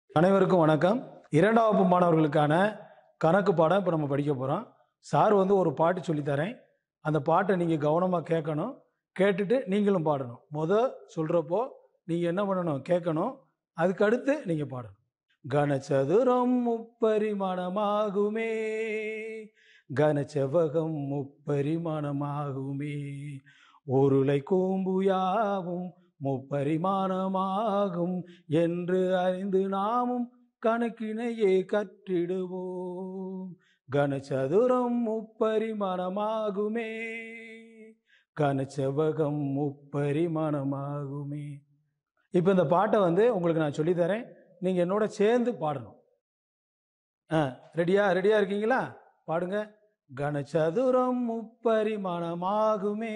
அனைவருக்கும் வணக்கம் இரண்டாம் வகுப்பு மாணவர்களுக்கான கணக்கு பாடம் இப்போ நம்ம படிக்க போகிறோம் சார் வந்து ஒரு பாட்டு சொல்லித்தரேன் அந்த பாட்டை நீங்கள் கவனமாக கேட்கணும் கேட்டுட்டு நீங்களும் பாடணும் முத சொல்கிறப்போ நீங்கள் என்ன பண்ணணும் கேட்கணும் அதுக்கு அடுத்து நீங்கள் பாடணும் கனச்சதுரம் முப்பரிமாணமாகுமே கனச்செவகம் முப்பரிமாணமாகுமே ஒருளை கூம்பு யாவும் முப்பரிமாணமாகும் என்று அறிந்து நாமும் கணக்கினையே கற்றிடுவோம் கனச்சதுரம் முப்பரிமாணமாகுமே கனச்செவகம் முப்பரிமாணமாகுமே இப்போ இந்த பாட்டை வந்து உங்களுக்கு நான் சொல்லித்தரேன் நீங்கள் என்னோட சேர்ந்து பாடணும் ஆ ரெடியா ரெடியா இருக்கீங்களா பாடுங்க கனச்சதுரம் முப்பரிமாணமாகுமே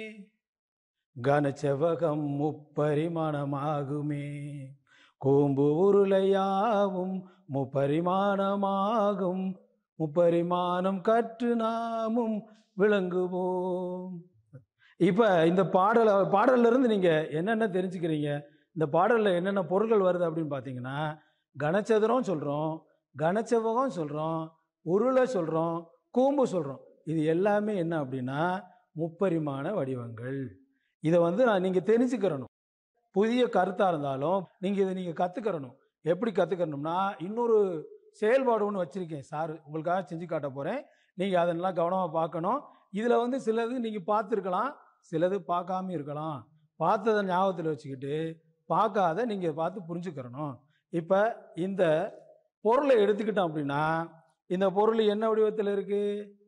கனச்செவகம் முப்பரிமாணமாகுமே கூம்பு உருளையாவும் முப்பரிமாணமாகும் முப்பரிமாணம் கற்று நாமும் விளங்குவோம் இப்போ இந்த பாடல பாடல்ல இருந்து நீங்கள் என்னென்ன தெரிஞ்சுக்கிறீங்க இந்த பாடலில் என்னென்ன பொருட்கள் வருது அப்படின்னு பார்த்தீங்கன்னா கனச்சதுரம் சொல்கிறோம் கனச்செவகம் சொல்கிறோம் உருளை சொல்கிறோம் கூம்பு சொல்கிறோம் இது எல்லாமே என்ன அப்படின்னா முப்பரிமாண வடிவங்கள் இதை வந்து நான் நீங்கள் தெரிஞ்சுக்கிறணும் புதிய கருத்தாக இருந்தாலும் நீங்கள் இதை நீங்கள் கற்றுக்கிறணும் எப்படி கற்றுக்கணும்னா இன்னொரு செயல்பாடு ஒன்று வச்சுருக்கேன் சார் உங்களுக்காக செஞ்சு காட்ட போகிறேன் நீங்கள் அதெல்லாம் கவனமாக பார்க்கணும் இதில் வந்து சிலது நீங்கள் பார்த்துருக்கலாம் சிலது பார்க்காம இருக்கலாம் பார்த்ததை ஞாபகத்தில் வச்சுக்கிட்டு பார்க்காத நீங்கள் பார்த்து புரிஞ்சுக்கிறணும் இப்போ இந்த பொருளை எடுத்துக்கிட்டோம் அப்படின்னா இந்த பொருள் என்ன வடிவத்தில் இருக்கு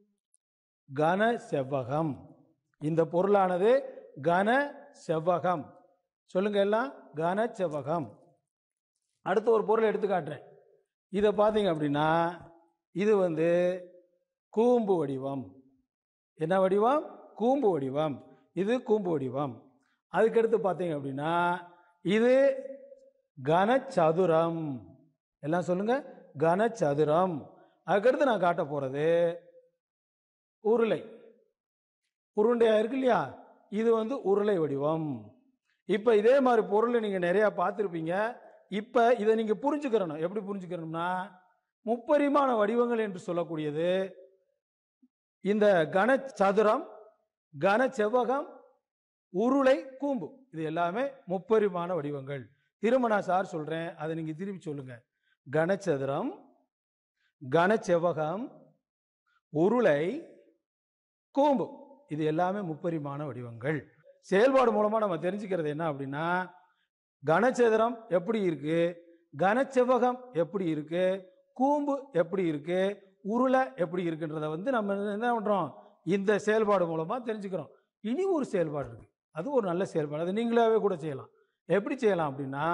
கன செவ்வகம் இந்த பொருளானது கன செவ்வகம் சொல்லுங்க எல்லாம் கன செவ்வகம் அடுத்து ஒரு பொருளை எடுத்து காட்டுறேன் இதை பார்த்தீங்க அப்படின்னா இது வந்து கூம்பு வடிவம் என்ன வடிவம் கூம்பு வடிவம் இது கூம்பு வடிவம் அதுக்கடுத்து பார்த்தீங்க அப்படின்னா இது கனச்சதுரம் எல்லாம் சொல்லுங்க கனச்சதுரம் அதுக்கடுத்து நான் காட்ட போறது உருளை உருண்டையா இருக்கு இல்லையா இது வந்து உருளை வடிவம் இப்போ இதே மாதிரி பொருளை நீங்கள் நிறையா பார்த்துருப்பீங்க இப்போ இதை நீங்கள் புரிஞ்சுக்கிறணும் எப்படி புரிஞ்சுக்கிறணும்னா முப்பரிமாண வடிவங்கள் என்று சொல்லக்கூடியது இந்த கனச்சதுரம் கனச்செவ்வகம் உருளை கூம்பு இது எல்லாமே முப்பரிமாண வடிவங்கள் திரும்ப நான் சார் சொல்கிறேன் அதை நீங்கள் திருப்பி சொல்லுங்க கனச்சதுரம் கனச்செவ்வகம் உருளை கூம்பு இது எல்லாமே முப்பரிமாண வடிவங்கள் செயல்பாடு மூலமாக நம்ம தெரிஞ்சுக்கிறது என்ன அப்படின்னா கனச்சதுரம் எப்படி இருக்கு கனச்செவ்வகம் எப்படி இருக்கு கூம்பு எப்படி இருக்கு உருளை எப்படி இருக்குன்றத வந்து நம்ம என்ன பண்ணுறோம் இந்த செயல்பாடு மூலமாக தெரிஞ்சுக்கிறோம் இனி ஒரு செயல்பாடு இருக்கு அது ஒரு நல்ல செயல்பாடு அது நீங்களாவே கூட செய்யலாம் எப்படி செய்யலாம் அப்படின்னா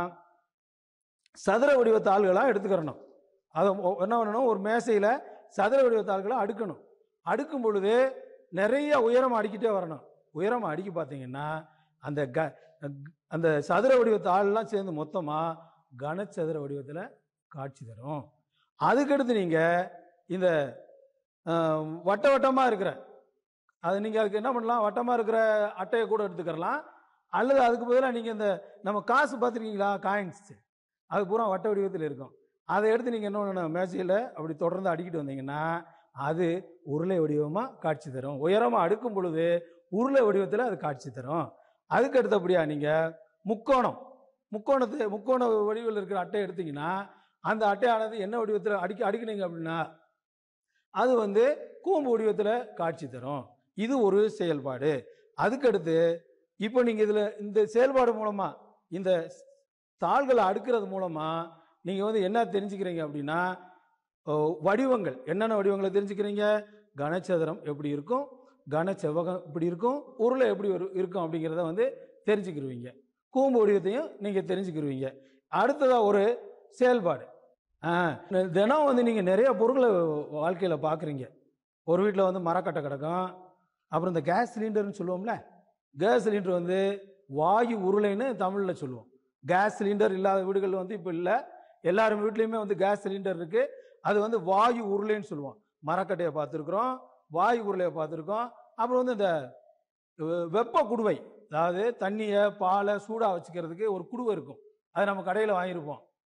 சதுர வடிவ தாள்களாக எடுத்துக்கிறணும் அதை ஒ- என்ன பண்ணணும் ஒரு மேசையில் சதுர வடிவ தாள்களை அடுக்கணும் அடுக்கும் பொழுது நிறைய உயரம் அடிக்கிட்டே வரணும் உயரம் அடிக்கி பார்த்தீங்கன்னா அந்த க அந்த சதுர வடிவ தாள்லாம் சேர்ந்து மொத்தமாக கனச்சதுர வடிவத்தில் காட்சி தரும் அதுக்கடுத்து நீங்கள் இந்த அஹ், வட்ட வட்டமாக இருக்கிற அது நீங்கள் அதுக்கு என்ன பண்ணலாம் வட்டமாக இருக்கிற அட்டையை கூட எடுத்துக்கிறலாம் அல்லது அதுக்கு பதிலாக நீங்கள் இந்த நம்ம காசு பார்த்துருக்கீங்களா காயின்ஸ் அது பூரா வட்ட வடிவத்தில் இருக்கும் அதை எடுத்து நீங்கள் என்ன பண்ணணும் மேசையில் அப்படி தொடர்ந்து அடிக்கிட்டு வந்தீங்கன்னா அது உருளை வடிவமாக காட்சி தரும் உயரமாக அடுக்கும் பொழுது உருளை வடிவத்தில் அது காட்சி தரும் அதுக்கு அடுத்தபடியாக நீங்கள் முக்கோணம் முக்கோணத்து முக்கோண வடிவில் இருக்கிற அட்டை எடுத்தீங்கன்னா அந்த அட்டையானது என்ன வடிவத்தில் அடிக்க அடிக்கினீங்க அப்படின்னா அது வந்து கூம்பு வடிவத்தில் காட்சி தரும் இது ஒரு செயல்பாடு அதுக்கடுத்து இப்போ நீங்கள் இதில் இந்த செயல்பாடு மூலமாக இந்த தாள்களை அடுக்கிறது மூலமாக நீங்கள் வந்து என்ன தெரிஞ்சுக்கிறீங்க அப்படின்னா ஓ, வடிவங்கள் என்னென்ன வடிவங்களை தெரிஞ்சுக்கிறீங்க கனச்சதுரம் எப்படி இருக்கும் கனச்செவ்வகம் இப்படி இருக்கும் உருளை எப்படி ஒரு- இருக்கும் அப்படிங்கிறத வந்து தெரிஞ்சுக்கிருவீங்க கூம்பு வடிவத்தையும் நீங்கள் தெரிஞ்சுக்கிருவீங்க அடுத்ததாக ஒரு செயல்பாடு ஆ, தினம் வந்து நீங்கள் நிறைய பொருட்களை வாழ்க்கையில் பார்க்குறீங்க ஒரு வீட்டில் வந்து மரக்கட்டை கிடக்கும் அப்புறம் இந்த கேஸ் சிலிண்டர்னு சொல்லுவோம்ல கேஸ் சிலிண்டர் வந்து வாயு உருளைன்னு தமிழில் சொல்லுவோம் கேஸ் சிலிண்டர் இல்லாத வீடுகள் வந்து இப்போ இல்லை எல்லாரும் வீட்லேயுமே வந்து கேஸ் சிலிண்டர் இருக்குது அது வந்து வாயு உருளைன்னு சொல்லுவோம் மரக்கட்டையை பார்த்துருக்குறோம் வாயு உருளையை பார்த்துருக்கோம் அப்புறம் வந்து இந்த வெ- வெப்ப குடுவை அதாவது தண்ணியை பாலை சூடாக வச்சுக்கிறதுக்கு ஒரு குடுவை இருக்கும் அது நம்ம கடையில் வாங்கியிருப்போம்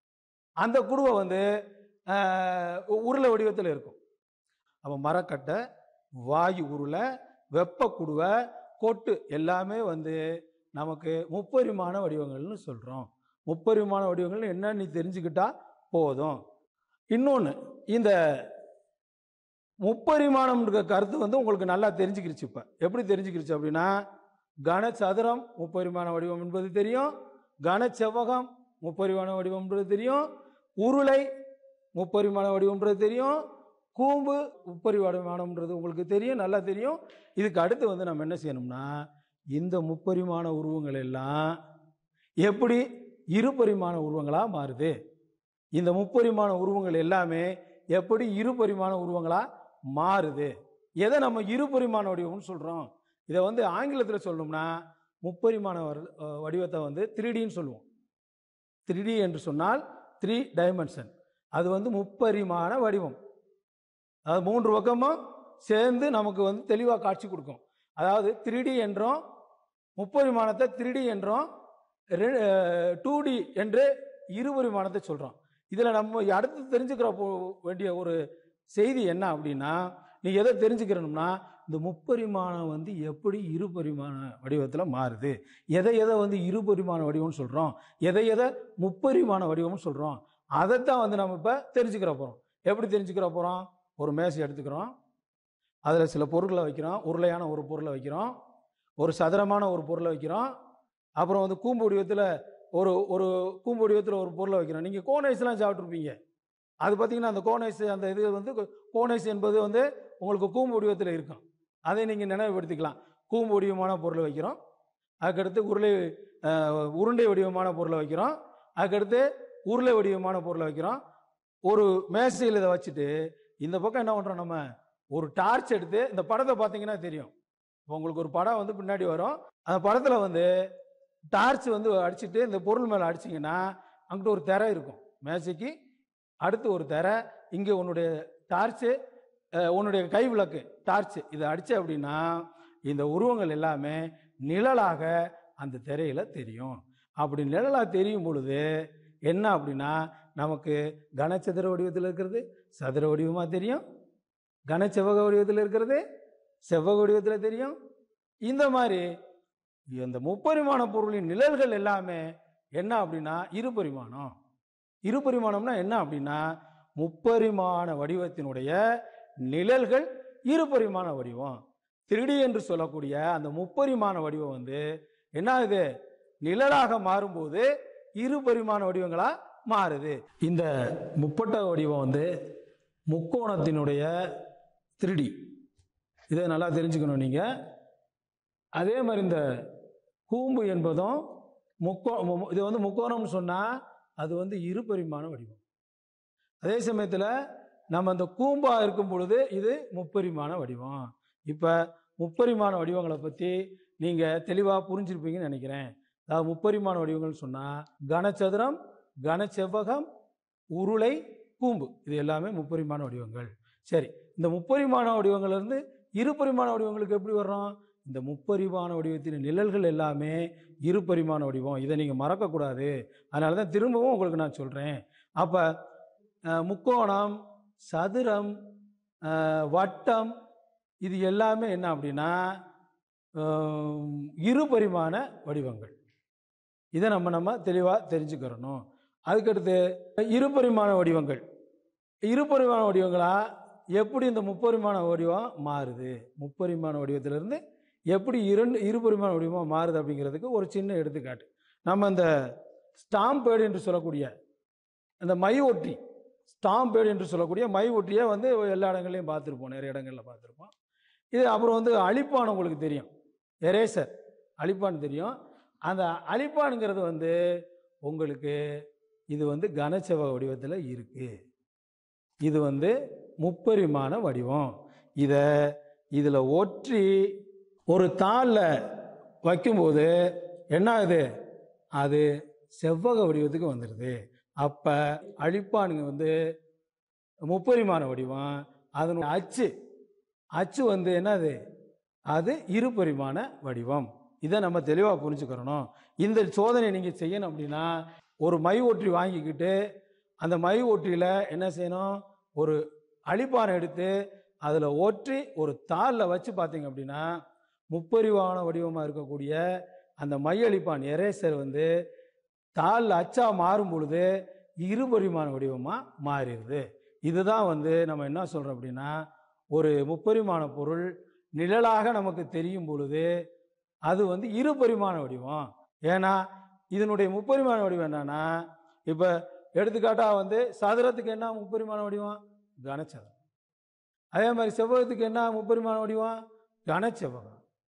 அந்த குடுவை வந்து ஆஹ், உருளை வடிவத்தில் இருக்கும் அப்போ மரக்கட்டை வாயு உருளை வெப்ப குடுவை கொட்டு எல்லாமே வந்து நமக்கு முப்பரிமாண வடிவங்கள்னு சொல்கிறோம் முப்பரிமாண வடிவங்கள் என்னன்னு நீ தெரிஞ்சுக்கிட்டா போதும் இன்னொன்று இந்த முப்பரிமாணம்ன்ற கருத்து வந்து உங்களுக்கு நல்லா தெரிஞ்சுக்கிருச்சு இப்போ எப்படி தெரிஞ்சுக்கிருச்சு அப்படின்னா கனசதுரம் முப்பரிமாண வடிவம் என்பது தெரியும் கனச்செவ்வகம் முப்பரிமாண வடிவம் என்பது தெரியும் உருளை முப்பரிமாண வடிவம்ன்றது தெரியும் கூம்பு முப்பரிமாணம்ன்றது உங்களுக்கு தெரியும் நல்லா தெரியும் இதுக்கு அடுத்து வந்து நம்ம என்ன செய்யணும்னா இந்த முப்பரிமாண உருவங்கள் எல்லாம் எப்படி இருபரிமாண உருவங்களாக மாறுது இந்த முப்பரிமாண உருவங்கள் எல்லாமே எப்படி இருபரிமாண உருவங்களா மாறுது எதை நம்ம இருபரிமாண வடிவம்னு சொல்கிறோம் இதை வந்து ஆங்கிலத்தில் சொல்லணும்னா முப்பரிமாண வர்- அஹ் வடிவத்தை வந்து 3Dன்னு சொல்லுவோம் 3D என்று சொன்னால் த்ரீ டைமென்ஷன் அது வந்து முப்பரிமாண வடிவம் அதாவது மூன்று பக்கமும் சேர்ந்து நமக்கு வந்து தெளிவாக காட்சி கொடுக்கும் அதாவது 3D என்றும் முப்பரிமாணத்தை 3D என்றும் டூ டி என்று இருபரிமாணத்தை சொல்கிறோம் இதில் நம்ம அடுத்து தெரிஞ்சுக்கிற போ- வேண்டிய ஒரு செய்தி என்ன அப்படின்னா நீ எதை தெரிஞ்சுக்கிறணும்னா இந்த முப்பரிமாணம் வந்து எப்படி இருபரிமாண வடிவத்தில் மாறுது எதை எதை வந்து இருபரிமாண வடிவம்னு சொல்கிறோம் எதை எதை முப்பரிமாண வடிவம்னு சொல்கிறோம் அதைத்தான் வந்து நம்ம இப்போ தெரிஞ்சுக்கிற போகிறோம் எப்படி தெரிஞ்சுக்கிற போகிறோம் ஒரு மேசை எடுத்துக்கிறோம் அதில் சில பொருட்களை வைக்கிறோம் உருளையான ஒரு பொருளை வைக்கிறோம் ஒரு சதுரமான ஒரு பொருளை வைக்கிறோம் அப்புறம் வந்து கூம்பு வடிவத்தில் ஒரு ஒரு கூம்பு வடிவத்தில் ஒரு பொருளை வைக்கிறோம் நீங்கள் கோனைஸ்லாம் சாப்பிட்ருப்பீங்க அது பார்த்தீங்கன்னா அந்த கோனைஸ் அந்த இது வந்து கோனைஸ் என்பது வந்து உங்களுக்கு கூம்பு வடிவத்தில் இருக்கும் அதை நீங்கள் நினைவுபடுத்திக்கலாம் கூம்பு வடிவமான பொருளை வைக்கிறோம் அதுக்கடுத்து உருளை அஹ், உருண்டை வடிவமான பொருளை வைக்கிறோம் அதுக்கடுத்து உருளை வடிவமான பொருளை வைக்கிறோம் ஒரு மேசையில் இதை வச்சுட்டு இந்த பக்கம் என்ன பண்ணுறோம் நம்ம ஒரு டார்ச் எடுத்து இந்த படத்தை பார்த்தீங்கன்னா தெரியும் இப்போ உங்களுக்கு ஒரு படம் வந்து பின்னாடி வரும் அந்த படத்தில் வந்து டார்ச் வந்து அடிச்சுட்டு இந்த பொருள் மேலே அடிச்சிங்கன்னா அங்கிட்டு ஒரு திரை இருக்கும் மேசைக்கு அடுத்து ஒரு திரை இங்கே உன்னுடைய டார்ச்சு அஹ், உன்னுடைய கை விளக்கு டார்ச் இதை அடிச்ச அப்படின்னா இந்த உருவங்கள் எல்லாமே நிழலாக அந்த திரையில தெரியும் அப்படி நிழலாக தெரியும் பொழுது என்ன அப்படின்னா நமக்கு கனச்சதுர வடிவத்தில் இருக்கிறது சதுர வடிவமாக தெரியும் கனச்செவ்வக வடிவத்தில் இருக்கிறது செவ்வக வடிவத்தில் தெரியும் இந்த மாதிரி இந்த முப்பரிமாண பொருளின் நிழல்கள் எல்லாமே என்ன அப்படின்னா இருபரிமாணம் இருபரிமாணம்னா என்ன அப்படின்னா முப்பரிமாண வடிவத்தினுடைய நிழல்கள் இருபரிமாண வடிவம் திருடி என்று சொல்லக்கூடிய அந்த முப்பரிமாண வடிவம் வந்து என்ன ஆகுது நிழலாக மாறும்போது இருபரிமாண வடிவங்களா மாறுது இந்த முப்பட்ட வடிவம் வந்து முக்கோணத்தினுடைய திருடி இதை நல்லா தெரிஞ்சுக்கணும் நீங்கள் அதே மாதிரி இந்த கூம்பு என்பதும் முக்கோ மு- இது வந்து முக்கோணம்னு சொன்னால் அது வந்து இருபரிமாண வடிவம் அதே சமயத்தில் நம்ம அந்த கூம்பா இருக்கும் பொழுது இது முப்பரிமாண வடிவம் இப்போ முப்பரிமாண வடிவங்களை பற்றி நீங்கள் தெளிவாக புரிஞ்சிருப்பீங்கன்னு நினைக்கிறேன் அதாவது முப்பரிமாண வடிவங்கள்னு சொன்னால் கனச்சதுரம் கனச்செவ்வகம் உருளை கூம்பு இது எல்லாமே முப்பரிமாண வடிவங்கள் சரி இந்த முப்பரிமாண வடிவங்கள்லேருந்து இருபரிமாண வடிவங்களுக்கு எப்படி வர்றோம் இந்த முப்பரிமாண வடிவத்தின் நிழல்கள் எல்லாமே இருபரிமாண வடிவம் இதை நீங்கள் மறக்கக்கூடாது அதனால தான் திரும்பவும் உங்களுக்கு நான் சொல்கிறேன் அப்போ முக்கோணம் சதுரம் அஹ், வட்டம் இது எல்லாமே என்ன அப்படின்னா அஹ், இருபரிமாண வடிவங்கள் இதை நம்ம நம்ம தெளிவாக தெரிஞ்சுக்கிறணும் அதுக்கடுத்து இருபரிமாண வடிவங்கள் இருபரிமாண வடிவங்களா எப்படி இந்த முப்பரிமாண வடிவம் மாறுது முப்பரிமாண வடிவத்திலிருந்து எப்படி இரண்டு இருபரிமாண வடிவமாக மாறுது அப்படிங்கிறதுக்கு ஒரு சின்ன எடுத்துக்காட்டு நம்ம இந்த ஸ்டாம்ப் பேடு என்று சொல்லக்கூடிய இந்த மை ஒட்டி ஸ்டாம்ப் பேடு என்று சொல்லக்கூடிய மை ஒட்டியை வந்து எல்லா இடங்கள்லையும் பார்த்துருப்போம் நிறைய இடங்களில் பார்த்துருப்போம் இது அப்புறம் வந்து அழிப்பான் உங்களுக்கு தெரியும் எரேசர் அழிப்பான் தெரியும் அந்த அழிப்பானுங்கிறது வந்து உங்களுக்கு இது வந்து கனச்செவ்வக வடிவத்தில் இருக்குது இது வந்து முப்பரிமாண வடிவம் இதை இதில் ஒற்றி ஒரு தாளில் வைக்கும்போது என்ன ஆகுது அது செவ்வக வடிவத்துக்கு வந்துடுது அப்போ அழிப்பானுங்க வந்து முப்பரிமாண வடிவம் அதனுடைய அச்சு அச்சு வந்து என்னது அது இருபரிமாண வடிவம் இதை நம்ம தெளிவாக புரிஞ்சுக்கிறணும் இந்த சோதனை நீங்கள் செய்யணும் அப்படின்னா ஒரு மை ஒற்றி வாங்கிக்கிட்டு அந்த மை ஒட்டியில் என்ன செய்யணும் ஒரு அழிப்பானை எடுத்து அதில் ஒற்றி ஒரு தாளில் வச்சு பார்த்தீங்க அப்படின்னா முப்பரிவான வடிவமாக இருக்கக்கூடிய அந்த மை அழிப்பான் எரேசர் வந்து தாளில் அச்சா மாறும் பொழுது இருபரிமாண வடிவமாக மாறிடுது இதுதான் வந்து நம்ம என்ன சொல்கிறோம் அப்படின்னா ஒரு முப்பரிமாண பொருள் நிழலாக நமக்கு தெரியும் பொழுது அது வந்து இருபரிமாண வடிவம் ஏன்னா இதனுடைய முப்பரிமாண வடிவம் என்னன்னா இப்போ எடுத்துக்காட்டாக வந்து சதுரத்துக்கு என்ன முப்பரிமாண வடிவம் கனச்சதுரம் அதே மாதிரி செவ்வகத்துக்கு என்ன முப்பரிமாண வடிவம் கனச்செவ்வகம்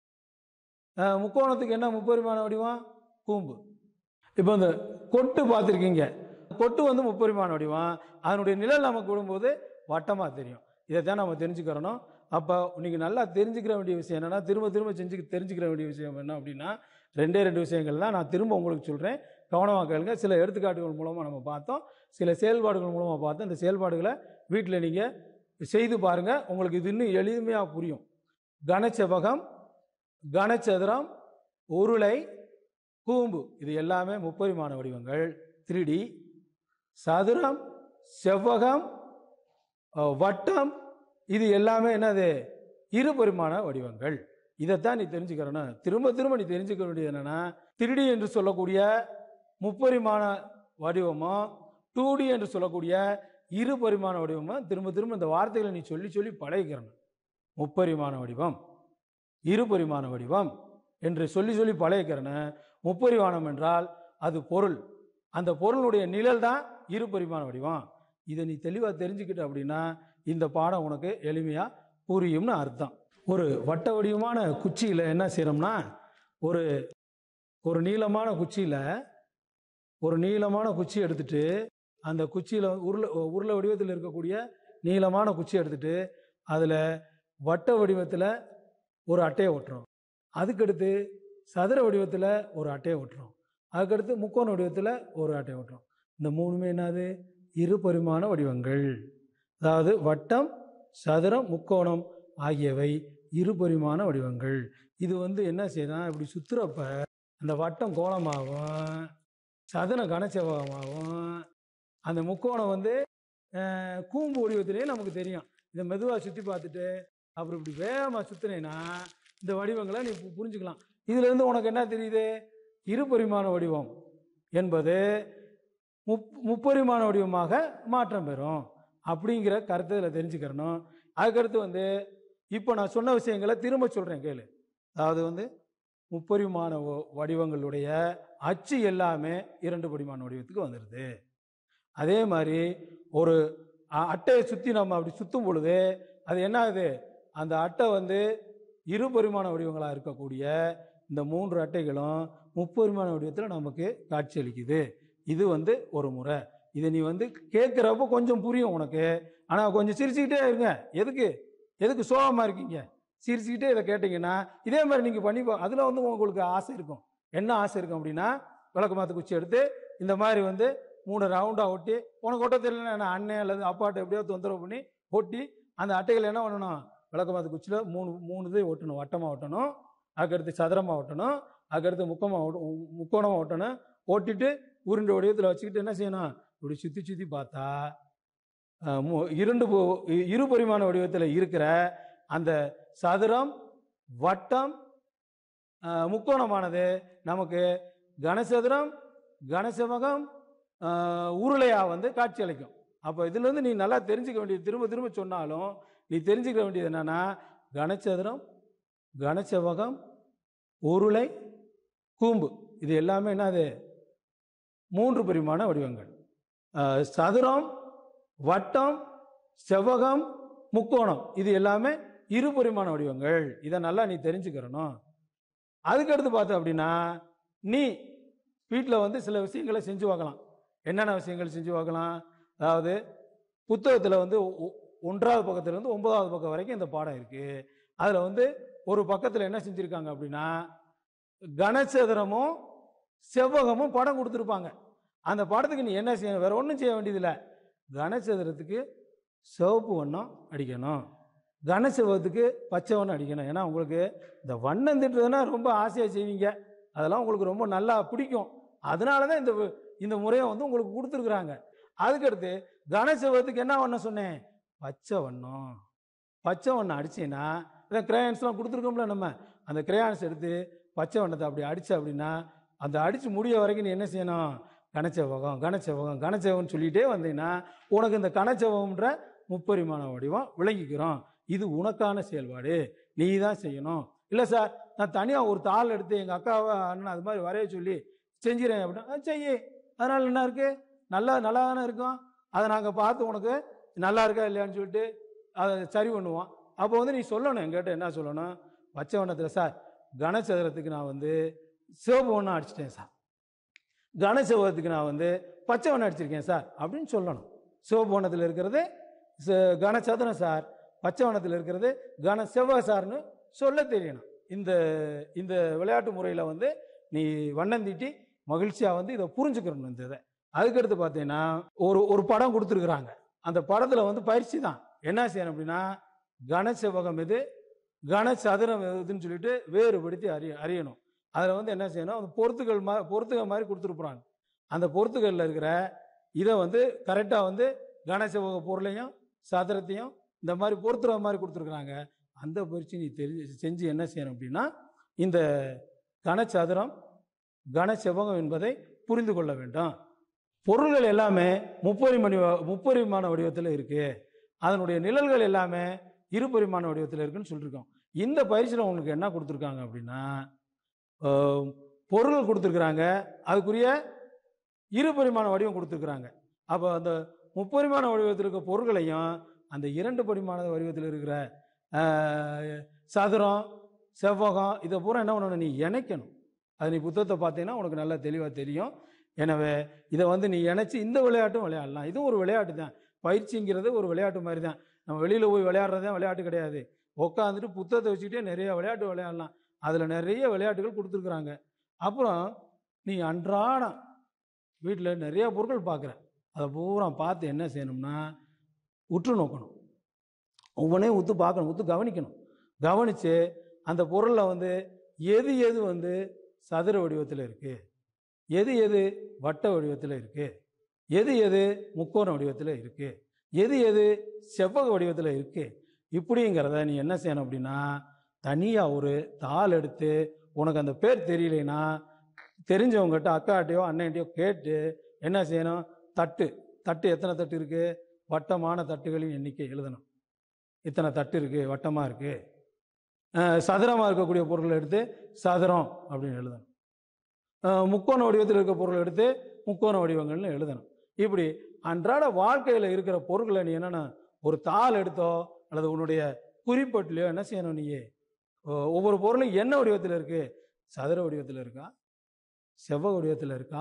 அஹ் முக்கோணத்துக்கு என்ன முப்பரிமாண வடிவம் கூம்பு இப்போ இந்த கொட்டு பார்த்துருக்கீங்க கொட்டு வந்து முப்பரிமாண வடிவம் அதனுடைய நிழல் நமக்கு விடும்போது வட்டமாக தெரியும் இதை தான் நம்ம தெரிஞ்சுக்கிறணும் அப்போ இன்னைக்கு நல்லா தெரிஞ்சுக்கிற வேண்டிய விஷயம் என்னன்னா திரும்ப திரும்ப செஞ்சு தெரிஞ்சுக்கிற வேண்டிய விஷயம் என்ன அப்படின்னா ரெண்டே ரெண்டு விஷயங்கள் தான் நான் திரும்ப உங்களுக்கு சொல்கிறேன் கவனமாக கேளுங்க சில எடுத்துக்காட்டுகள் மூலமாக நம்ம பார்த்தோம் சில செயல்பாடுகள் மூலமாக பார்த்தோம் இந்த செயல்பாடுகளை வீட்டில் நீங்கள் செய்து பாருங்கள் உங்களுக்கு இது இன்னும் எளிமையாக புரியும் கனச்செவ்வகம் கனச்சதுரம் உருளை கூம்பு இது எல்லாமே முப்பரிமாண வடிவங்கள் 3D சதுரம் செவ்வகம் அஹ், வட்டம் இது எல்லாமே என்னது இருபரிமாண வடிவங்கள் இதைத்தான் நீ தெரிஞ்சுக்கிறணும் திரும்ப திரும்ப நீ தெரிஞ்சுக்க வேண்டியது என்னன்னா 3D என்று சொல்லக்கூடிய முப்பரிமாண வடிவமும் 2D என்று சொல்லக்கூடிய இருபரிமாண வடிவமும் திரும்ப திரும்ப இந்த வார்த்தைகளை நீ சொல்லி சொல்லி பழகிக்கிறணும் முப்பரிமாண வடிவம் இருபரிமாண வடிவம் என்று சொல்லி சொல்லி பழகிக்கிறன முப்பரிமாணம் என்றால் அது பொருள் அந்த பொருளுடைய நிழல் தான் இருபரிமாண வடிவம் இதை நீ தெளிவாக தெரிஞ்சுக்கிட்ட அப்படின்னா இந்த பாடம் உனக்கு எளிமையாக புரியும்னு அர்த்தம் ஒரு வட்ட வடிவமான குச்சியில் என்ன செய்கிறோம்னா ஒரு ஒரு நீளமான குச்சியில் ஒரு நீளமான குச்சி எடுத்துட்டு அந்த குச்சியில் உருளை உருளை வடிவத்தில் இருக்கக்கூடிய நீளமான குச்சி எடுத்துட்டு அதில் வட்ட வடிவத்தில் ஒரு அட்டையை ஒட்டுறோம் அதுக்கடுத்து சதுர வடிவத்தில் ஒரு அட்டையை ஒட்டுறோம் அதுக்கடுத்து முக்கோண வடிவத்தில் ஒரு அட்டையை ஒட்டுறோம் இந்த மூணுமே என்னது இருபரிமாண வடிவங்கள் அதாவது வட்டம் சதுரம் முக்கோணம் ஆகியவை இருபரிமாண வடிவங்கள் இது வந்து என்ன செய்யணும் இப்படி சுற்றுறப்ப அந்த வட்டம் கோலமாகும் சதுரம் கனச்செவ்வகமாகும் அந்த முக்கோணம் வந்து அஹ், கூம்பு வடிவத்திலேயே நமக்கு தெரியும் இதை மெதுவாக சுற்றி பார்த்துட்டு அப்புறம் இப்படி வேகமாக சுற்றினேன்னா இந்த வடிவங்களை நீ பு- புரிஞ்சுக்கலாம் இதுலேருந்து உனக்கு என்ன தெரியுது இருபரிமாண வடிவம் என்பது முப் முப்பரிமாண வடிவமாக மாற்றம் பெறும் அப்படிங்கிற கருத்தை இதில் தெரிஞ்சுக்கிறணும் அதுக்கடுத்து வந்து இப்போ நான் சொன்ன விஷயங்களை திரும்ப சொல்கிறேன் கேளு அதாவது வந்து முப்பரிமாண வ- வடிவங்களுடைய அச்சு எல்லாமே இரண்டு பரிமாண வடிவத்துக்கு வந்துடுது அதே மாதிரி ஒரு அ- அட்டையை சுற்றி நம்ம அப்படி சுற்றும் பொழுது அது என்ன ஆகுது அந்த அட்டை வந்து இரு பரிமாண வடிவங்களாக இருக்கக்கூடிய இந்த மூன்று அட்டைகளும் முப்பரிமாண வடிவத்தில் நமக்கு காட்சியளிக்குது இது வந்து ஒரு முறை இதை நீ வந்து கேட்குறப்ப கொஞ்சம் புரியும் உனக்கு ஆனால் கொஞ்சம் சிரிச்சுக்கிட்டே இருங்க எதுக்கு எதுக்கு சோகமாக இருக்கீங்க சிரிச்சுக்கிட்டே இதை கேட்டிங்கன்னா இதே மாதிரி நீங்கள் பண்ணி அதில் வந்து உங்களுக்கு ஆசை இருக்கும் என்ன ஆசை இருக்கும் அப்படின்னா விளக்கு மாற்று குச்சி எடுத்து இந்த மாதிரி வந்து மூணு ரவுண்டாக ஒட்டி உனக்கு ஒட்ட தெரியலன்னா என்ன அண்ணன் அல்லது அப்பாட்ட எப்படியோ தொந்தரவு பண்ணி ஒட்டி அந்த அட்டைகள் என்ன பண்ணணும் விளக்கு மாற்று குச்சியில் மூணு மூணு இது ஒட்டணும் வட்டமாக ஒட்டணும் அதுக்கடுத்து சதுரமாக ஒட்டணும் அதுக்கடுத்து முக்கமாக ஒட்ட முக்கோணமாக ஒட்டணும் ஓட்டிட்டு உருண்டை வடிவத்தில் வச்சுக்கிட்டு என்ன செய்யணும் இப்படி சுற்றி சுற்றி பார்த்தா அஹ், மு- இரண்டு பு- இ- இரு பரிமாண வடிவத்தில் இருக்கிற அந்த சதுரம் வட்டம் அஹ், முக்கோணமானது நமக்கு கனசதுரம் கனசெவகம் அஹ், உருளையா வந்து காட்சி அளிக்கும் அப்போ இதுலேருந்து நீ நல்லா தெரிஞ்சுக்க வேண்டியது திரும்ப திரும்ப சொன்னாலும் நீ தெரிஞ்சுக்க வேண்டியது என்னன்னா கனசதுரம் கனசெவகம் உருளை கூம்பு இது எல்லாமே என்னது மூன்று பரிமாண வடிவங்கள் அஹ், சதுரம் வட்டம் செவ்வகம் முக்கோணம் இது எல்லாமே இரு பரிமாண வடிவங்கள் இதை நல்லா நீ தெரிஞ்சுக்கிறணும் அதுக்கடுத்து பார்த்த அப்படின்னா நீ வீட்டில் வந்து சில விஷயங்களை செஞ்சு பார்க்கலாம் என்னென்ன விஷயங்கள் செஞ்சு பார்க்கலாம் அதாவது புத்தகத்தில் வந்து ஒ- ஒன்றாவது பக்கத்துலேருந்து ஒன்பதாவது பக்கம் வரைக்கும் இந்த பாடம் இருக்குது அதில் வந்து ஒரு பக்கத்தில் என்ன செஞ்சுருக்காங்க அப்படின்னா கனசதுரமும் செவ்வகமும் படம் கொடுத்துருப்பாங்க அந்த படத்துக்கு நீ என்ன செய்யணும் வேற ஒன்றும் செய்ய வேண்டியதில்லை கனசதுரத்துக்கு சிவப்பு வண்ணம் அடிக்கணும் கனசெவ்வகத்துக்கு பச்சை வண்ணம் அடிக்கணும் ஏன்னா உங்களுக்கு இந்த வண்ணம் திட்டுறதுன்னா ரொம்ப ஆசையாக செய்வீங்க அதெல்லாம் உங்களுக்கு ரொம்ப நல்லா பிடிக்கும் அதனால தான் இந்த இந்த முறையை வந்து உங்களுக்கு கொடுத்துருக்குறாங்க அதுக்கடுத்து கனசெவகத்துக்கு என்ன வண்ணம் சொன்னேன் பச்சை வண்ணம் பச்சை வண்ணம் அடிச்சீங்கன்னா இதான் கிரேயான்ஸ்லாம் கொடுத்துருக்கோம்ல நம்ம அந்த கிரேயான்ஸ் எடுத்து பச்சை வண்ணத்தை அப்படி அடிச்ச அப்படின்னா அந்த அடிச்சு முடிய வரைக்கும் நீ என்ன செய்யணும் கனச்செவகம் கனச்செவகம் கனச்செவகம்னு சொல்லிட்டே வந்தீங்கன்னா உனக்கு இந்த கனச்செவகம்ன்ற முப்பரிமாண வடிவம் விளங்கிக்கிறோம் இது உனக்கான செயல்பாடு நீ தான் செய்யணும் இல்லை சார் நான் தனியாக ஒரு தாள் எடுத்து எங்கள் அக்காவை அண்ணன் அது மாதிரி வரைய சொல்லி செஞ்சிடறேன் அப்படின்னா "ஆ, செய்யி அதனால் என்ன இருக்கு நல்லா நல்லா தானே இருக்கும் அதை நாங்கள் பார்த்து உனக்கு நல்லா இருக்கா இல்லையான்னு சொல்லிட்டு அதை சரி பண்ணுவோம் அப்போ வந்து நீ சொல்லணும் என்கிட்ட என்ன சொல்லணும் பச்சை வண்ணத்தில் சார் கனசதுரத்துக்கு நான் வந்து சிவப்பு வண்ணம் அடிச்சிட்டேன் சார் கனசெவகத்துக்கு நான் வந்து பச்சை வண்ணம் அடிச்சிருக்கேன் சார் அப்படின்னு சொல்லணும் சிவப்பு வண்ணத்தில் இருக்கிறது ச- கனசதுரம் சார் பச்சை வண்ணத்தில் இருக்கிறது கன செவ்வக சார்னு சொல்ல தெரியணும் இந்த இந்த விளையாட்டு முறையில் வந்து நீ வண்ணம் தீட்டி மகிழ்ச்சியாக வந்து இதை புரிஞ்சுக்கிறணும் இந்த இதை அதுக்கடுத்து பார்த்தீங்கன்னா ஒரு ஒரு படம் கொடுத்துருக்குறாங்க அந்த படத்தில் வந்து பயிற்சி தான் என்ன செய்யணும் அப்படின்னா கனசெவகம் எது கனசதுரம் எதுன்னு சொல்லிட்டு வேறுபடுத்தி அறிய அறியணும் அதில் வந்து என்ன செய்யணும் அந்த பொருத்துகள் மா பொருத்துகள் மாதிரி கொடுத்துருப்பாங்க அந்த பொருத்துகளில் இருக்கிற இதை வந்து கரெக்டாக வந்து கனசெவக பொருளையும் சதுரத்தையும் இந்த மாதிரி பொருத்துற மாதிரி கொடுத்துருக்குறாங்க அந்த பயிற்சி நீ தெரிஞ்சு செஞ்சு என்ன செய்யணும் அப்படின்னா இந்த கனசதுரம் கனசெவகம் என்பதை புரிந்து கொள்ள வேண்டும் பொருள்கள் எல்லாமே முப்பரிமணி முப்பரிமாண வடிவத்தில் இருக்கு அதனுடைய நிழல்கள் எல்லாமே இருபரிமாண வடிவத்தில் இருக்குன்னு சொல்லியிருக்கோம் இந்த பயிற்சியில் உங்களுக்கு என்ன கொடுத்துருக்காங்க அப்படின்னா அஹ், பொருள் கொடுத்துருக்குறாங்க அதுக்குரிய இருபரிமாண வடிவம் கொடுத்துருக்குறாங்க அப்போ அந்த முப்பரிமாண வடிவத்தில் இருக்க பொருள்களையும் அந்த இரண்டு பரிமாண வடிவத்தில் இருக்கிற அஹ், சதுரம் செவ்வகம் இதை பூரா என்ன பண்ணணும் நீ இணைக்கணும் அது நீ புத்தகத்தை பார்த்தீங்கன்னா உனக்கு நல்லா தெளிவாக தெரியும் எனவே இதை வந்து நீ இணைச்சி இந்த விளையாட்டும் விளையாடலாம் இதுவும் ஒரு விளையாட்டு தான் பயிற்சிங்கிறது ஒரு விளையாட்டு மாதிரி தான் நம்ம வெளியில் போய் விளையாடுறதே விளையாட்டு கிடையாது உட்காந்துட்டு புத்தகத்தை வச்சுக்கிட்டே நிறைய விளையாட்டு விளையாடலாம் அதில் நிறைய விளையாட்டுகள் கொடுத்துருக்குறாங்க அப்புறம் நீ அன்றாடம் வீட்டில் நிறைய பொருட்கள் பார்க்குற அதை பூரா பார்த்து என்ன செய்யணும்னா உற்று நோக்கணும் ஒவ்வொன்றையும் உத்து பார்க்கணும் உத்து கவனிக்கணும் கவனித்து அந்த பொருளில் வந்து எது எது வந்து சதுர வடிவத்தில் இருக்குது எது எது வட்ட வடிவத்தில் இருக்குது எது எது முக்கோண வடிவத்தில் இருக்குது எது எது செவ்வக வடிவத்தில் இருக்குது இப்படிங்கிறத நீ என்ன செய்யணும் அப்படின்னா தனியாக ஒரு தாள் எடுத்து உனக்கு அந்த பேர் தெரியலைன்னா தெரிஞ்சவங்ககிட்ட அக்காட்டையோ அண்ணன்ட்டையோ கேட்டு என்ன செய்யணும் தட்டு தட்டு எத்தனை தட்டு இருக்குது வட்டமான தட்டுகளின் எண்ணிக்கை எழுதணும் இத்தனை தட்டு இருக்குது வட்டமாக இருக்குது சதுரமாக இருக்கக்கூடிய பொருளை எடுத்து சதுரம் அப்படின்னு எழுதணும் அஹ் முக்கோண வடிவத்தில் இருக்க பொருளை எடுத்து முக்கோண வடிவங்கள்னு எழுதணும் இப்படி அன்றாட வாழ்க்கையில் இருக்கிற பொருட்களை நீ என்னென்ன ஒரு தாள் எடுத்தோ அல்லது உன்னுடைய குறிப்பட்டிலையோ என்ன செய்யணும் நீ ஒ- ஒவ்வொரு பொருளும் என்ன வடிவத்தில் இருக்கு சதுர வடிவத்தில் இருக்கா செவ்வக வடிவத்தில் இருக்கா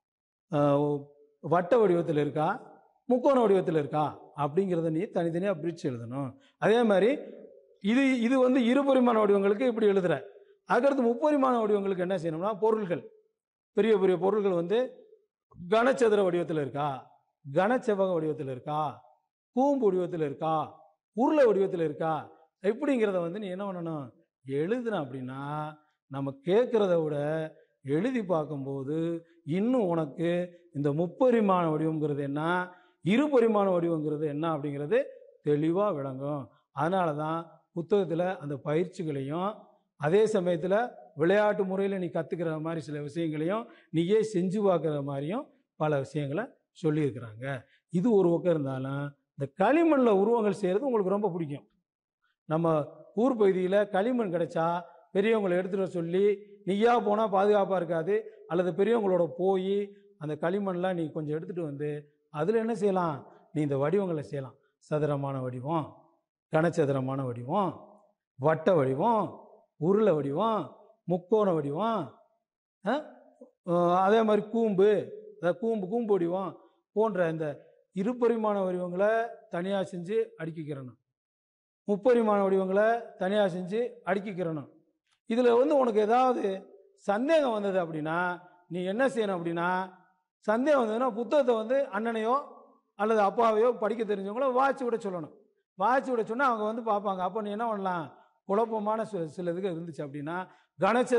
அஹ் வட்ட வடிவத்தில் இருக்கா முக்கோண வடிவத்தில் இருக்கா அப்படிங்கிறத நீ தனித்தனியாக பிரித்து எழுதணும் அதே மாதிரி இது இது வந்து இருபரிமாண வடிவங்களுக்கு இப்படி எழுதுற அதுக்கடுத்து முப்பரிமாண வடிவங்களுக்கு என்ன செய்யணும்னா பொருள்கள் பெரிய பெரிய பொருள்கள் வந்து கனச்சதுர வடிவத்தில் இருக்கா கனச்செவ்வக வடிவத்தில் இருக்கா கூம்பு வடிவத்தில் இருக்கா உருளை வடிவத்தில் இருக்கா இப்படிங்கிறத வந்து நீ என்ன பண்ணணும் எழுதுன அப்படின்னா நம்ம கேட்குறத விட எழுதி பார்க்கும்போது இன்னும் உனக்கு இந்த முப்பரிமாண வடிவங்கிறது என்ன இருபரிமாண வடிவங்கிறது என்ன அப்படிங்கிறது தெளிவாக விளங்கும் அதனால தான் புத்தகத்தில் அந்த பயிற்சிகளையும் அதே சமயத்தில் விளையாட்டு முறையில் நீ கற்றுக்கிற மாதிரி சில விஷயங்களையும் நீயே செஞ்சு பார்க்குற மாதிரியும் பல விஷயங்களை சொல்லியிருக்கிறாங்க இது ஒரு பக்கம் இருந்தாலும் இந்த களிமண்ணில் உருவங்கள் செய்கிறது உங்களுக்கு ரொம்ப பிடிக்கும் நம்ம ஊர் பகுதியில் களிமண் கிடைச்சா பெரியவங்களை எடுத்துகிட்டு வர சொல்லி நீயா போனால் பாதுகாப்பாக இருக்காது அல்லது பெரியவங்களோட போய் அந்த களிமண்லாம் நீ கொஞ்சம் எடுத்துகிட்டு வந்து அதில் என்ன செய்யலாம் நீ இந்த வடிவங்களை செய்யலாம் சதுரமான வடிவம் கனச்சதுரமான வடிவம் வட்ட வடிவம் உருளை வடிவம் முக்கோண வடிவம் ஆ? அஹ் அதே மாதிரி கூம்பு அதாவது கூம்பு கூம்பு வடிவம் போன்ற இந்த இருபரிமாண வடிவங்களை தனியாக செஞ்சு அடுக்கிக்கிறணும் முப்பரிமாண வடிவங்களை தனியாக செஞ்சு அடுக்கிக்கிறணும் இதில் வந்து உனக்கு ஏதாவது சந்தேகம் வந்தது அப்படின்னா நீ என்ன செய்யணும் அப்படின்னா சந்தேகம் வந்ததுன்னா புத்தகத்தை வந்து அண்ணனையோ அல்லது அப்பாவையோ படிக்க தெரிஞ்சவங்களோ வாட்சி விட சொல்லணும் வாட்சி விட சொன்னால் அவங்க வந்து பார்ப்பாங்க அப்போ நீ என்ன பண்ணலாம் குழப்பமான சில சில இதுக்கு இருந்துச்சு அப்படின்னா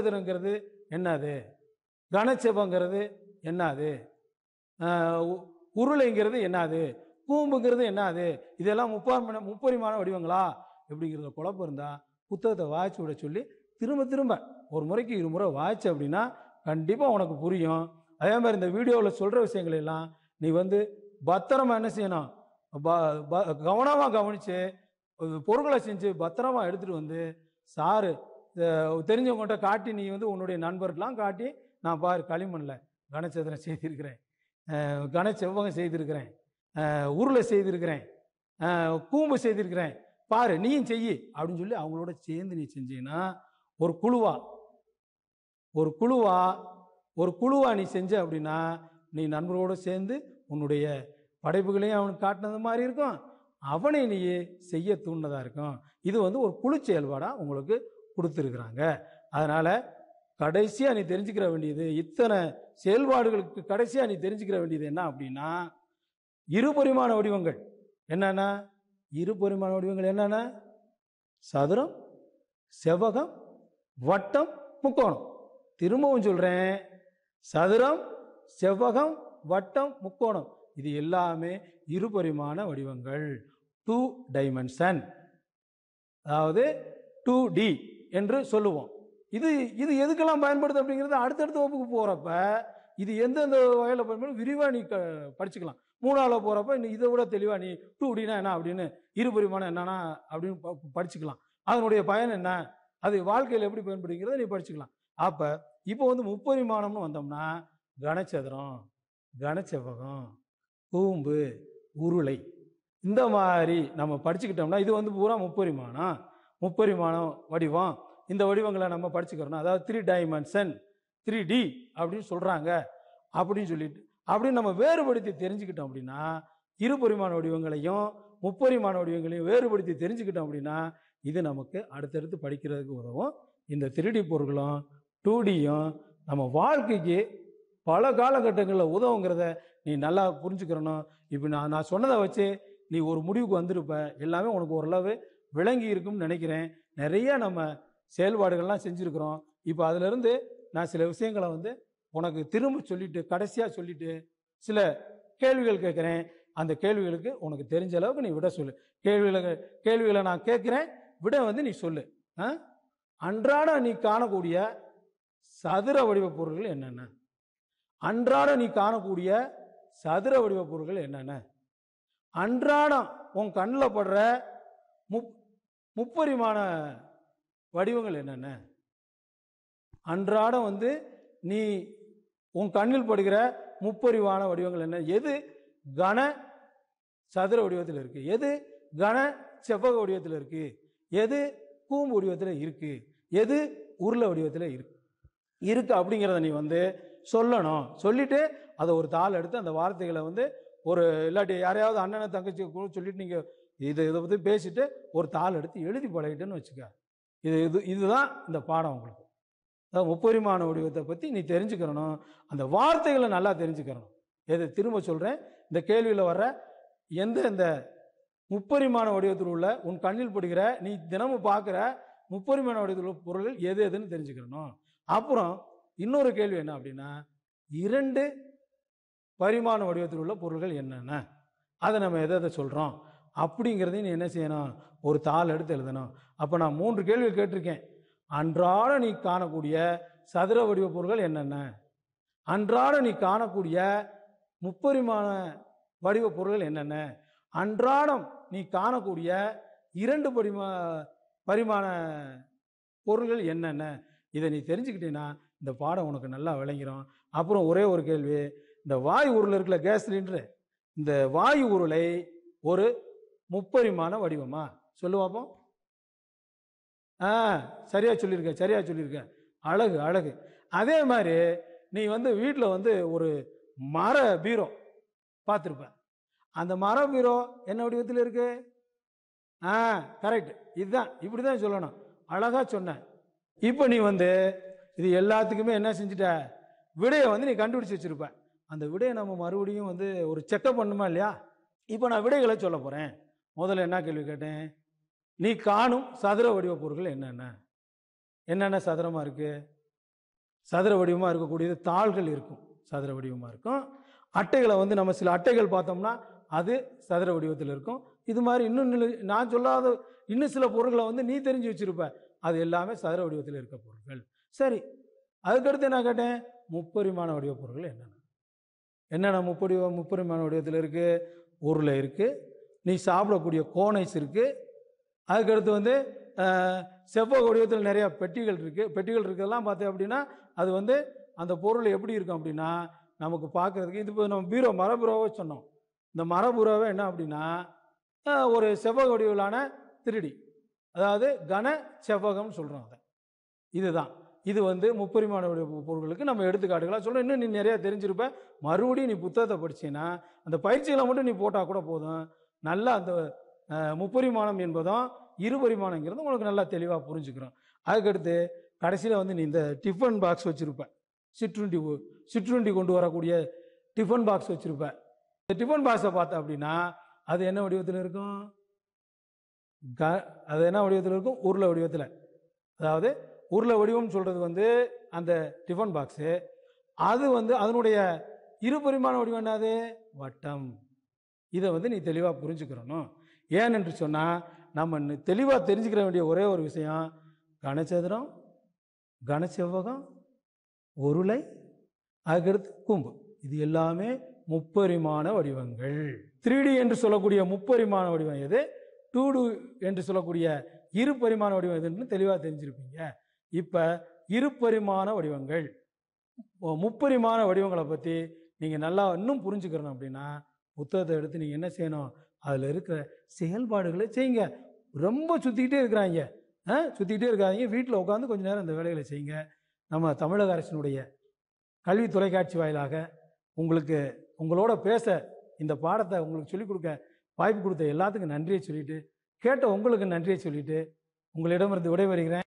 கனச்சதுரங்கிறது என்னது கனச்செபங்கிறது என்னது ஆஹ் உ- உருளைங்கிறது என்னது கூம்புங்கிறது என்னது இதெல்லாம் முப்பரிமாண முப்பரிமாண வடிவங்களா எப்படிங்கிறத குழப்பம் இருந்தா புத்தகத்தை வாய்ச்சி விட சொல்லி திரும்ப திரும்ப ஒரு முறைக்கு இரு முறை வாய்ச்சி அப்படின்னா கண்டிப்பாக உனக்கு புரியும் அதே மாதிரி இந்த வீடியோவில் சொல்கிற விஷயங்கள் எல்லாம் நீ வந்து பத்திரமா என்ன செய்யணும் கவனமாக கவனித்து பொருட்களை செஞ்சு பத்திரமா எடுத்துகிட்டு வந்து சாரு அஹ், தெரிஞ்சவங்ககிட்ட காட்டி நீ வந்து உன்னுடைய நண்பர்கள்லாம் காட்டி நான் பாரு களிமண்ணில் கனச்சந்திரன் செய்திருக்கிறேன் அஹ், கனச்செவ்வகம் செய்திருக்கிறேன் அஹ், உருளை செய்திருக்கிறேன் அஹ், கூம்பு செய்திருக்கிறேன் பாரு நீயும் செய்யி அப்படின்னு சொல்லி அவங்களோட சேர்ந்து நீ செஞ்சீன்னா ஒரு குழுவா ஒரு குழுவா ஒரு குழுவா நீ செஞ்ச அப்படின்னா நீ நண்பர்களோட சேர்ந்து உன்னுடைய படைப்புகளையும் அவனுக்கு காட்டினது மாதிரி இருக்கும் அவனை நீ செய்ய தூண்டினதா இருக்கும் இது வந்து ஒரு குழு செயல்பாடாக உங்களுக்கு கொடுத்துருக்குறாங்க அதனால் கடைசியாக நீ தெரிஞ்சுக்கிற வேண்டியது இத்தனை செயல்பாடுகளுக்கு கடைசியாக நீ தெரிஞ்சுக்கிற வேண்டியது என்ன அப்படின்னா இருபரிமாண வடிவங்கள் என்னென்ன இருபரிமாண வடிவங்கள் என்னென்ன சதுரம் செவ்வகம் வட்டம் முக்கோணம் திரும்பவும் சொல்கிறேன் சதுரம் செவ்வகம் வட்டம் முக்கோணம் இது எல்லாமே இருபரிமாண வடிவங்கள் டூ டைமென்ஷன் அதாவது டூ டி என்று சொல்லுவோம் இது இது எதுக்கெல்லாம் பயன்படுது அப்படிங்கிறது அடுத்தடுத்த வகுப்புக்கு போகிறப்ப இது எந்தெந்த வகையில் பயன்படும் விரிவாக நீ க படிச்சுக்கலாம் மூணாவில் போகிறப்ப இன்னும் இதை விட தெளிவாக நீ டூ டினா என்ன அப்படின்னு இருபரிமாணம் என்னன்னா அப்படின்னு ப- படிச்சுக்கலாம் அதனுடைய பயன் என்ன அது வாழ்க்கையில் எப்படி பயன்படுங்கிறத நீ படிச்சுக்கலாம் அப்போ இப்போ வந்து முப்பரிமாணம்னு வந்தோம்னா கனச்சதுரம் கனச்செவ்வகம் கூம்பு உருளை இந்த மாதிரி நம்ம படிச்சுக்கிட்டோம்னா இது வந்து பூரா முப்பரிமாணம் முப்பரிமாணம் வடிவம் இந்த வடிவங்களை நம்ம படிச்சுக்கிறோம் அதாவது த்ரீ டைமென்ஷன் த்ரீ டி அப்படின்னு சொல்கிறாங்க அப்படின்னு சொல்லிட்டு அப்படின்னு நம்ம வேறுபடுத்தி தெரிஞ்சுக்கிட்டோம் அப்படின்னா இருபரிமாண வடிவங்களையும் முப்பரிமாண வடிவங்களையும் வேறுபடுத்தி தெரிஞ்சுக்கிட்டோம் அப்படின்னா இது நமக்கு அடுத்தடுத்து படிக்கிறதுக்கு உதவும் இந்த 3D பொருட்களும் டூ டியும் நம்ம வாழ்க்கைக்கு பல காலகட்டங்களில் உதவுங்கிறத நீ நல்லா புரிஞ்சுக்கிறணும் இப்போ நான் நான் சொன்னதை வச்சு நீ ஒரு முடிவுக்கு வந்திருப்ப எல்லாமே உனக்கு ஓரளவு விளங்கி இருக்கும்னு நினைக்கிறேன் நிறைய நம்ம செயல்பாடுகள்லாம் செஞ்சுருக்கிறோம் இப்போ அதிலிருந்து நான் சில விஷயங்களை வந்து உனக்கு திரும்ப சொல்லிட்டு கடைசியாக சொல்லிட்டு சில கேள்விகள் கேட்குறேன் அந்த கேள்விகளுக்கு உனக்கு தெரிஞ்ச அளவுக்கு நீ விட சொல்லு கேள்விகளை கேள்விகளை நான் கேட்குறேன் விட வந்து நீ சொல்லு ஆ? அன்றாட நீ காணக்கூடிய சதுர வடிவ பொருள்கள் என்னென்ன அன்றாட நீ காணக்கூடிய சதுர வடிவ பொருள்கள் என்னென்ன அன்றாடம் உன் கண்ணில் படுற முப் முப்பரிமாண வடிவங்கள் என்னென்ன அன்றாடம் வந்து நீ உன் கண்ணில் படுகிற முப்பரிவான வடிவங்கள் என்ன எது கன சதுர வடிவத்தில் இருக்கு எது கன செவ்வக வடிவத்தில் இருக்கு எது கூம்பு வடிவத்தில் இருக்கு எது உருளை வடிவத்தில் இருக்கு இருக்கு அப்படிங்கிறத நீ வந்து சொல்லணும் சொல்லிட்டு அதை ஒரு தாள் எடுத்து அந்த வார்த்தைகளை வந்து ஒரு இல்லாட்டி யாரையாவது அண்ணனை தங்கச்சி கூட சொல்லிட்டு நீங்கள் இதை இதை பற்றி பேசிட்டு ஒரு தாள் எடுத்து எழுதி பழகிட்டேன்னு வச்சுக்க இது இது இதுதான் இந்த பாடம் உங்களுக்கு அதாவது முப்பரிமாண வடிவத்தை பற்றி நீ தெரிஞ்சுக்கிறணும் அந்த வார்த்தைகளை நல்லா தெரிஞ்சுக்கிறணும் எது திரும்ப சொல்கிறேன் இந்த கேள்வியில் வர்ற எந்த இந்த முப்பரிமாண வடிவத்தில் உள்ள உன் கண்ணில் படுகிற நீ தினமும் பார்க்குற முப்பரிமாண வடிவத்தில் உள்ள பொருள்கள் எது எதுன்னு தெரிஞ்சுக்கிறணும் அப்புறம் இன்னொரு கேள்வி என்ன அப்படின்னா இரண்டு பரிமாண வடிவத்தில் உள்ள பொருள்கள் என்னென்ன அதை நம்ம எதை எதை சொல்கிறோம் அப்படிங்கிறதையும் நீ என்ன செய்யணும் ஒரு தாள் எடுத்து எழுதணும் அப்போ நான் மூன்று கேள்வி கேட்டிருக்கேன் அன்றாட நீ காணக்கூடிய சதுர வடிவ பொருள்கள் என்னென்ன அன்றாட நீ காணக்கூடிய முப்பரிமாண வடிவ பொருள்கள் என்னென்ன அன்றாடம் நீ காணக்கூடிய இரண்டு பரிமா பரிமாண பொருள்கள் என்னென்ன இதை நீ தெரிஞ்சுக்கிட்டீன்னா இந்த பாடம் உனக்கு நல்லா விளங்கிரும் அப்புறம் ஒரே ஒரு கேள்வி இந்த வாயு உருளை இருக்குல்ல கேஸ் சிலிண்டரு இந்த வாயு உருளை ஒரு முப்பரிமாண வடிவமா சொல்லு பார்ப்போம் ஆ சரியா சொல்லியிருக்க சரியா சொல்லியிருக்க அழகு அழகு அதே மாதிரி நீ வந்து வீட்டில் வந்து ஒரு மர பீரோ பார்த்துருப்ப அந்த மர பீரோ என்ன வடிவத்தில் இருக்கு ஆ கரெக்ட் இதுதான் இப்படி தான் சொல்லணும் அழகா சொன்னேன் இப்போ நீ வந்து இது எல்லாத்துக்குமே என்ன செஞ்சுட்ட விடையை வந்து நீ கண்டுபிடிச்சு வச்சிருப்ப அந்த விடையை நம்ம மறுபடியும் வந்து ஒரு செக்கப் பண்ணுமா இல்லையா இப்போ நான் விடைகளை சொல்ல போகிறேன் முதல்ல என்ன கேள்வி கேட்டேன் நீ காணும் சதுர வடிவ பொருட்கள் என்னென்ன என்னென்ன சதுரமாக இருக்குது சதுர வடிவமாக இருக்கக்கூடியது தாள்கள் இருக்கும் சதுர வடிவமாக இருக்கும் அட்டைகளை வந்து நம்ம சில அட்டைகள் பார்த்தோம்னா அது சதுர வடிவத்தில் இருக்கும் இது மாதிரி இன்னும் நில- நான் சொல்லாத இன்னும் சில பொருட்களை வந்து நீ தெரிஞ்சு வச்சிருப்ப அது எல்லாமே சதுர வடிவத்தில் இருக்க பொருட்கள் சரி அதுக்கடுத்து என்ன கேட்டேன் முப்பரிமாண வடிவ பொருட்கள் என்னென்ன என்னென்ன முப்படி முப்பரிமாண வடிவத்தில் இருக்குது உருளை இருக்குது நீ சாப்பிடக்கூடிய கோனைஸ் இருக்குது அதுக்கடுத்து வந்து அஹ், செவ்வக வடிவத்தில் நிறைய பெட்டிகள் இருக்குது பெட்டிகள் இருக்கிறதெல்லாம் பார்த்தேன் அப்படின்னா அது வந்து அந்த பொருள் எப்படி இருக்கும் அப்படின்னா நமக்கு பார்க்குறதுக்கு இது இப்போ நம்ம பீரோ மர பீரோவை சொன்னோம் இந்த மர பீரோவை என்ன அப்படின்னா அஹ், ஒரு செவ்வக வடிவிலான திருடி அதாவது கன செவ்வகம்னு சொல்கிறோம் அதை இதுதான் இது வந்து முப்பரிமாண வடிவ பொருட்களுக்கு நம்ம எடுத்துக்காட்டுகளாக சொல்கிறோம் இன்னும் நீ நிறைய தெரிஞ்சிருப்ப மறுபடியும் நீ புத்தகத்தை படிச்சீன்னா அந்த பயிற்சிகளை மட்டும் நீ போட்டால் கூட போதும் நல்லா அந்த அஹ், முப்பரிமாணம் என்பதும் இருபரிமாணங்கிறது உனக்கு நல்லா தெளிவாக புரிஞ்சுக்கிறோம் அதுக்கடுத்து கடைசியில் வந்து நீ இந்த டிஃபன் பாக்ஸ் வச்சுருப்ப சிற்றுண்டி ஒ- சிற்றுண்டி கொண்டு வரக்கூடிய டிஃபன் பாக்ஸ் வச்சுருப்ப இந்த டிஃபன் பாக்ஸை பார்த்த அப்படின்னா அது என்ன வடிவத்தில் இருக்கும் க அது என்ன வடிவத்தில் இருக்கும் உருளை வடிவத்தில் அதாவது உருளை வடிவம் சொல்கிறது வந்து அந்த டிஃபன் பாக்ஸு அது வந்து அதனுடைய இருபரிமாண வடிவம் என்னது வட்டம் இதை வந்து நீ தெளிவாக புரிஞ்சுக்கிறணும் ஏன் என்று சொன்னால் நம்ம தெளிவாக தெரிஞ்சுக்கிற வேண்டிய ஒரே ஒரு விஷயம் கனச்சதுரம் கனச்செவ்வகம் உருளை அதுக்கடுத்து கூம்பு இது எல்லாமே முப்பரிமாண வடிவங்கள் 3D என்று சொல்லக்கூடிய முப்பரிமாண வடிவம் எது 2D என்று சொல்லக்கூடிய இரு பரிமாண வடிவம் எதுன்னு தெளிவாக தெரிஞ்சிருப்பீங்க இப்போ இருபரிமாண வடிவங்கள் மு- முப்பரிமாண வடிவங்களை பற்றி நீங்கள் நல்லா இன்னும் புரிஞ்சுக்கிறணும் அப்படின்னா புத்தகத்தை எடுத்து நீங்கள் என்ன செய்யணும் அதில் இருக்கிற செயல்பாடுகளை செய்யுங்க ரொம்ப சுற்றிக்கிட்டே இருக்கிறாங்க ஆ சுற்றிக்கிட்டே இருக்காதீங்க வீட்டில் உட்காந்து கொஞ்ச நேரம் இந்த வேலைகளை செய்யுங்க நம்ம தமிழக அரசினுடைய கல்வி தொலைக்காட்சி வாயிலாக உங்களுக்கு உங்களோட பேச இந்த பாடத்தை உங்களுக்கு சொல்லிக் கொடுக்க வாய்ப்பு கொடுத்த எல்லாத்துக்கும் நன்றியை சொல்லிட்டு கேட்ட உங்களுக்கு நன்றியை சொல்லிட்டு உங்களிடமிருந்து விடைபெறுகிறேன்